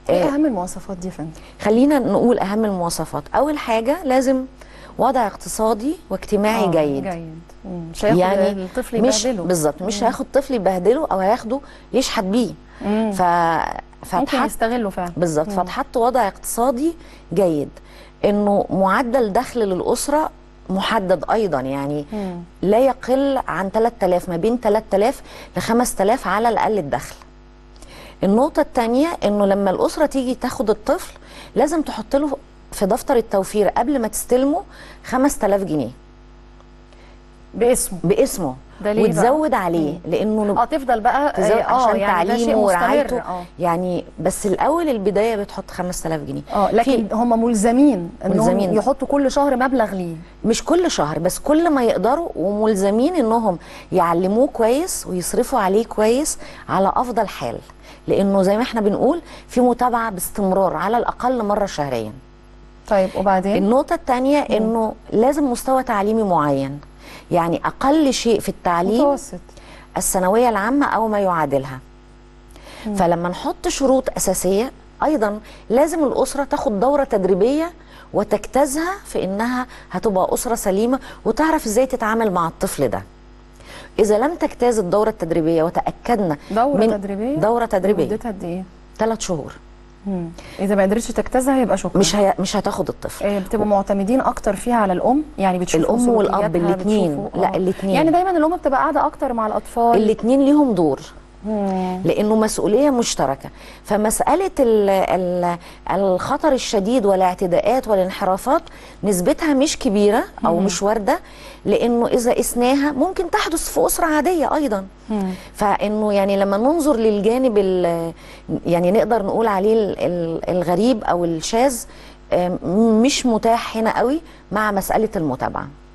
ايه آه، اهم المواصفات دي يا فندم خلينا نقول اهم المواصفات اول حاجه لازم وضع اقتصادي واجتماعي آه، جيد جيد مم. مش هياخد يعني الطفل مش يبهدله بالظبط مش هياخد طفل يبهدله او هياخده يشحت بيه مم. ف ممكن فتحط يستغله فعلا بالظبط فتحط وضع اقتصادي جيد انه معدل دخل للاسره محدد ايضا يعني مم. لا يقل عن 3000 ما بين 3000 ل 5000 على الاقل الدخل النقطة الثانية انه لما الأسرة تيجي تاخد الطفل لازم تحط له في دفتر التوفير قبل ما تستلمه 5000 جنيه باسمه باسمه ده ليه بقى؟ وتزود عليه لانه اه تفضل بقى تزود اه عشان يعني ده شيء تعليمه مستمر ورعايته اه يعني بس الاول البدايه بتحط 5000 جنيه اه لكن في- هم ملزمين انهم ملزمين. يحطوا كل شهر مبلغ ليه مش كل شهر بس كل ما يقدروا وملزمين انهم يعلموه كويس ويصرفوا عليه كويس على افضل حال لانه زي ما احنا بنقول في متابعه باستمرار على الاقل مره شهريا طيب وبعدين النقطه الثانيه انه لازم مستوى تعليمي معين يعني اقل شيء في التعليم متوسط الثانويه العامه او ما يعادلها فلما نحط شروط اساسيه ايضا لازم الاسره تاخد دوره تدريبيه وتجتازها في انها هتبقى اسره سليمه وتعرف ازاي تتعامل مع الطفل ده اذا لم تجتاز الدوره التدريبيه وتاكدنا دوره من تدريبيه دوره تدريبيه مدتها قد ايه ثلاث شهور مم. اذا ما قدرتش تجتازها يبقى شكرا مش هي مش هتاخد الطفل إيه بتبقوا معتمدين اكتر فيها على الام يعني بتشوفوا الأم والأب سلوكياتها، الاتنين. بتشوفوا- لا، آه. الاتنين. يعني دايما الام بتبقى قاعده اكتر مع الاطفال الاثنين ليهم دور مم. لانه مسؤوليه مشتركه فمساله ال ال الخطر الشديد والاعتداءات والانحرافات نسبتها مش كبيره او مش وارده لانه اذا قسناها ممكن تحدث في اسره عاديه ايضا مم. فانه يعني لما ننظر للجانب ال- يعني نقدر نقول عليه ال- ال- الغريب او الشاذ آم، مش متاح هنا قوي مع مساله المتابعه